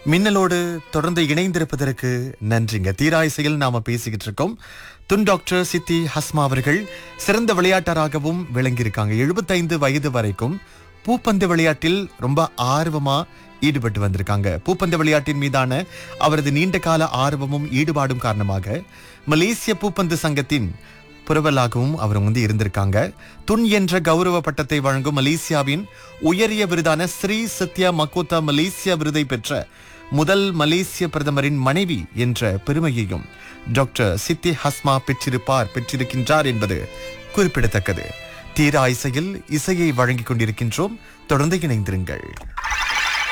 மின்னலோடு தொடர்ந்து இணைந்திருப்பதற்கு நன்றிங்க தீராயிசையில் நாம பேசிக்கிட்டு இருக்கோம் துன் டாக்டர் சித்தி ஹஸ்மா அவர்கள் சிறந்த விளையாட்டராகவும் விளங்கியிருக்காங்க எழுபத்தைந்து வயது வரைக்கும் பூப்பந்து விளையாட்டில் ரொம்ப ஆர்வமா ஈடுபட்டு வந்திருக்காங்க பூப்பந்து விளையாட்டின் மீதான அவரது நீண்ட கால ஆர்வமும் ஈடுபாடும் காரணமாக மலேசிய பூப்பந்து சங்கத்தின் புரவலாகவும் அவர் வந்து இருந்திருக்காங்க துன் என்ற கௌரவ பட்டத்தை வழங்கும் மலேசியாவின் உயரிய விருதான ஸ்ரீ சத்யா மக்கோத்தா மலேசியா விருதை பெற்ற முதல் மலேசிய பிரதமரின் மனைவி என்ற பெருமையையும் டாக்டர் சித்தி ஹஸ்மா பெற்றிருப்பார் பெற்றிருக்கின்றார் என்பது குறிப்பிடத்தக்கது தீரா இசையில் இசையை வழங்கிக் கொண்டிருக்கின்றோம் தொடர்ந்து இணைந்திருங்கள்